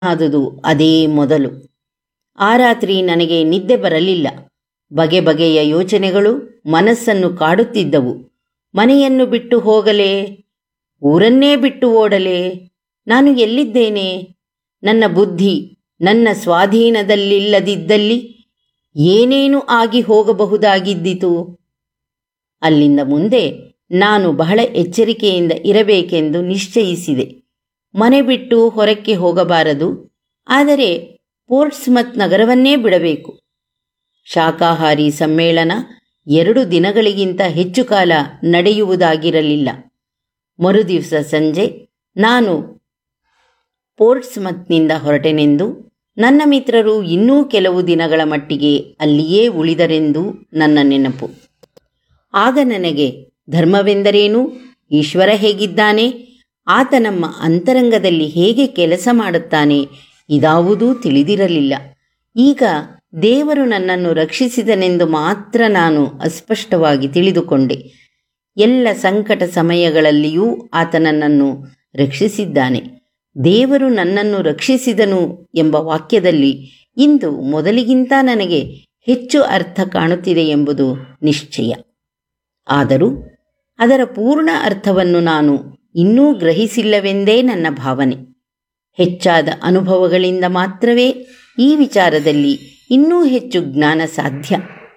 ಆದುದು ಅದೇ ಮೊದಲು ಆ ರಾತ್ರಿ ನನಗೆ ನಿದ್ದೆ ಬರಲಿಲ್ಲ ಬಗೆ ಬಗೆಯ ಯೋಚನೆಗಳು ಮನಸ್ಸನ್ನು ಕಾಡುತ್ತಿದ್ದವು ಮನೆಯನ್ನು ಬಿಟ್ಟು ಹೋಗಲೇ ಊರನ್ನೇ ಬಿಟ್ಟು ಓಡಲೇ ನಾನು ಎಲ್ಲಿದ್ದೇನೆ ನನ್ನ ಬುದ್ಧಿ ನನ್ನ ಸ್ವಾಧೀನದಲ್ಲಿಲ್ಲದಿದ್ದಲ್ಲಿ ಏನೇನು ಆಗಿ ಹೋಗಬಹುದಾಗಿದ್ದಿತು ಅಲ್ಲಿಂದ ಮುಂದೆ ನಾನು ಬಹಳ ಎಚ್ಚರಿಕೆಯಿಂದ ಇರಬೇಕೆಂದು ನಿಶ್ಚಯಿಸಿದೆ ಮನೆ ಬಿಟ್ಟು ಹೊರಕ್ಕೆ ಹೋಗಬಾರದು ಆದರೆ ಪೋರ್ಟ್ಸ್ಮತ್ ನಗರವನ್ನೇ ಬಿಡಬೇಕು ಶಾಕಾಹಾರಿ ಸಮ್ಮೇಳನ ಎರಡು ದಿನಗಳಿಗಿಂತ ಹೆಚ್ಚು ಕಾಲ ನಡೆಯುವುದಾಗಿರಲಿಲ್ಲ ಮರುದಿವಸ ಸಂಜೆ ನಾನು ಪೋರ್ಟ್ಸ್ಮತ್ನಿಂದ ಹೊರಟೆನೆಂದು ನನ್ನ ಮಿತ್ರರು ಇನ್ನೂ ಕೆಲವು ದಿನಗಳ ಮಟ್ಟಿಗೆ ಅಲ್ಲಿಯೇ ಉಳಿದರೆಂದು ನನ್ನ ನೆನಪು ಆಗ ನನಗೆ ಧರ್ಮವೆಂದರೇನು ಈಶ್ವರ ಹೇಗಿದ್ದಾನೆ ಆತ ನಮ್ಮ ಅಂತರಂಗದಲ್ಲಿ ಹೇಗೆ ಕೆಲಸ ಮಾಡುತ್ತಾನೆ ಇದಾವುದೂ ತಿಳಿದಿರಲಿಲ್ಲ ಈಗ ದೇವರು ನನ್ನನ್ನು ರಕ್ಷಿಸಿದನೆಂದು ಮಾತ್ರ ನಾನು ಅಸ್ಪಷ್ಟವಾಗಿ ತಿಳಿದುಕೊಂಡೆ ಎಲ್ಲ ಸಂಕಟ ಸಮಯಗಳಲ್ಲಿಯೂ ಆತ ನನ್ನನ್ನು ರಕ್ಷಿಸಿದ್ದಾನೆ ದೇವರು ನನ್ನನ್ನು ರಕ್ಷಿಸಿದನು ಎಂಬ ವಾಕ್ಯದಲ್ಲಿ ಇಂದು ಮೊದಲಿಗಿಂತ ನನಗೆ ಹೆಚ್ಚು ಅರ್ಥ ಕಾಣುತ್ತಿದೆ ಎಂಬುದು ನಿಶ್ಚಯ ಆದರೂ ಅದರ ಪೂರ್ಣ ಅರ್ಥವನ್ನು ನಾನು ಇನ್ನೂ ಗ್ರಹಿಸಿಲ್ಲವೆಂದೇ ನನ್ನ ಭಾವನೆ ಹೆಚ್ಚಾದ ಅನುಭವಗಳಿಂದ ಮಾತ್ರವೇ ಈ ವಿಚಾರದಲ್ಲಿ ಇನ್ನೂ ಹೆಚ್ಚು ಜ್ಞಾನ ಸಾಧ್ಯ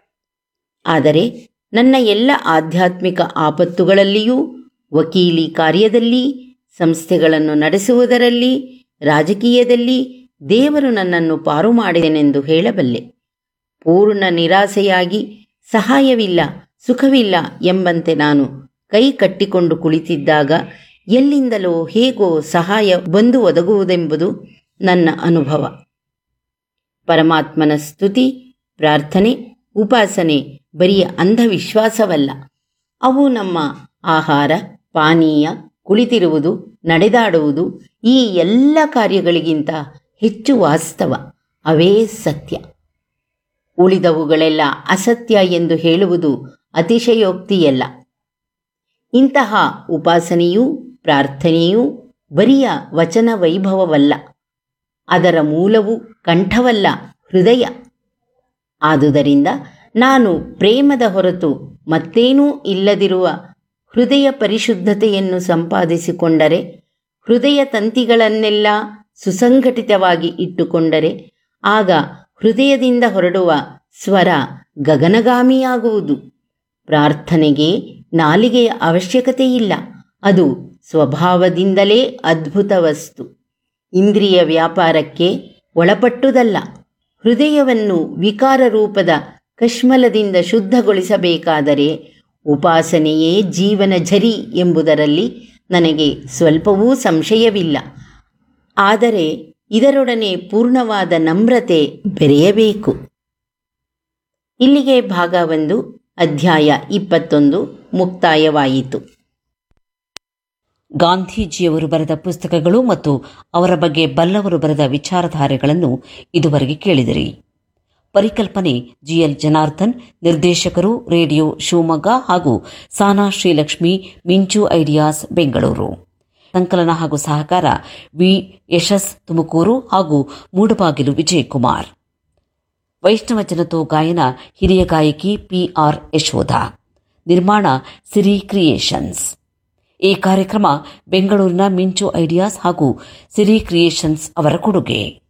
ಆದರೆ ನನ್ನ ಎಲ್ಲ ಆಧ್ಯಾತ್ಮಿಕ ಆಪತ್ತುಗಳಲ್ಲಿಯೂ ವಕೀಲಿ ಕಾರ್ಯದಲ್ಲಿ ಸಂಸ್ಥೆಗಳನ್ನು ನಡೆಸುವುದರಲ್ಲಿ ರಾಜಕೀಯದಲ್ಲಿ ದೇವರು ನನ್ನನ್ನು ಪಾರು ಮಾಡಿದೆನೆಂದು ಹೇಳಬಲ್ಲೆ ಪೂರ್ಣ ನಿರಾಸೆಯಾಗಿ ಸಹಾಯವಿಲ್ಲ ಸುಖವಿಲ್ಲ ಎಂಬಂತೆ ನಾನು ಕೈ ಕಟ್ಟಿಕೊಂಡು ಕುಳಿತಿದ್ದಾಗ ಎಲ್ಲಿಂದಲೋ ಹೇಗೋ ಸಹಾಯ ಬಂದು ಒದಗುವುದೆಂಬುದು ನನ್ನ ಅನುಭವ ಪರಮಾತ್ಮನ ಸ್ತುತಿ ಪ್ರಾರ್ಥನೆ ಉಪಾಸನೆ ಬರಿಯ ಅಂಧವಿಶ್ವಾಸವಲ್ಲ ಅವು ನಮ್ಮ ಆಹಾರ ಪಾನೀಯ ಕುಳಿತಿರುವುದು ನಡೆದಾಡುವುದು ಈ ಎಲ್ಲ ಕಾರ್ಯಗಳಿಗಿಂತ ಹೆಚ್ಚು ವಾಸ್ತವ ಅವೇ ಸತ್ಯ ಉಳಿದವುಗಳೆಲ್ಲ ಅಸತ್ಯ ಎಂದು ಹೇಳುವುದು ಅತಿಶಯೋಕ್ತಿಯಲ್ಲ ಇಂತಹ ಉಪಾಸನೆಯೂ ಪ್ರಾರ್ಥನೆಯೂ ಬರಿಯ ವಚನ ವೈಭವವಲ್ಲ ಅದರ ಮೂಲವು ಕಂಠವಲ್ಲ ಹೃದಯ ಆದುದರಿಂದ ನಾನು ಪ್ರೇಮದ ಹೊರತು ಮತ್ತೇನೂ ಇಲ್ಲದಿರುವ ಹೃದಯ ಪರಿಶುದ್ಧತೆಯನ್ನು ಸಂಪಾದಿಸಿಕೊಂಡರೆ ಹೃದಯ ತಂತಿಗಳನ್ನೆಲ್ಲ ಸುಸಂಘಟಿತವಾಗಿ ಇಟ್ಟುಕೊಂಡರೆ ಆಗ ಹೃದಯದಿಂದ ಹೊರಡುವ ಸ್ವರ ಗಗನಗಾಮಿಯಾಗುವುದು ಪ್ರಾರ್ಥನೆಗೆ ನಾಲಿಗೆಯ ಅವಶ್ಯಕತೆ ಇಲ್ಲ ಅದು ಸ್ವಭಾವದಿಂದಲೇ ಅದ್ಭುತ ವಸ್ತು ಇಂದ್ರಿಯ ವ್ಯಾಪಾರಕ್ಕೆ ಒಳಪಟ್ಟುದಲ್ಲ ಹೃದಯವನ್ನು ವಿಕಾರ ರೂಪದ ಕಶ್ಮಲದಿಂದ ಶುದ್ಧಗೊಳಿಸಬೇಕಾದರೆ ಉಪಾಸನೆಯೇ ಜೀವನ ಝರಿ ಎಂಬುದರಲ್ಲಿ ನನಗೆ ಸ್ವಲ್ಪವೂ ಸಂಶಯವಿಲ್ಲ ಆದರೆ ಇದರೊಡನೆ ಪೂರ್ಣವಾದ ನಮ್ರತೆ ಬೆರೆಯಬೇಕು ಇಲ್ಲಿಗೆ ಭಾಗ ಒಂದು ಅಧ್ಯಾಯ ಇಪ್ಪತ್ತೊಂದು ಮುಕ್ತಾಯವಾಯಿತು ಗಾಂಧೀಜಿಯವರು ಬರೆದ ಪುಸ್ತಕಗಳು ಮತ್ತು ಅವರ ಬಗ್ಗೆ ಬಲ್ಲವರು ಬರೆದ ವಿಚಾರಧಾರೆಗಳನ್ನು ಇದುವರೆಗೆ ಕೇಳಿದಿರಿ ಪರಿಕಲ್ಪನೆ ಜಿಎಲ್ ಜನಾರ್ದನ್ ನಿರ್ದೇಶಕರು ರೇಡಿಯೋ ಶಿವಮೊಗ್ಗ ಹಾಗೂ ಸಾನಾ ಶ್ರೀಲಕ್ಷ್ಮಿ ಮಿಂಚು ಐಡಿಯಾಸ್ ಬೆಂಗಳೂರು ಸಂಕಲನ ಹಾಗೂ ಸಹಕಾರ ವಿ ಯಶಸ್ ತುಮಕೂರು ಹಾಗೂ ಮೂಡಬಾಗಿಲು ವಿಜಯಕುಮಾರ್ ವೈಷ್ಣವ ಜನತೋ ಗಾಯನ ಹಿರಿಯ ಗಾಯಕಿ ಪಿಆರ್ ಯಶೋಧ ನಿರ್ಮಾಣ ಸಿರಿ ಕ್ರಿಯೇಷನ್ಸ್ ಈ ಕಾರ್ಯಕ್ರಮ ಬೆಂಗಳೂರಿನ ಮಿಂಚು ಐಡಿಯಾಸ್ ಹಾಗೂ ಸಿರಿ ಕ್ರಿಯೇಷನ್ಸ್ ಅವರ ಕೊಡುಗೆ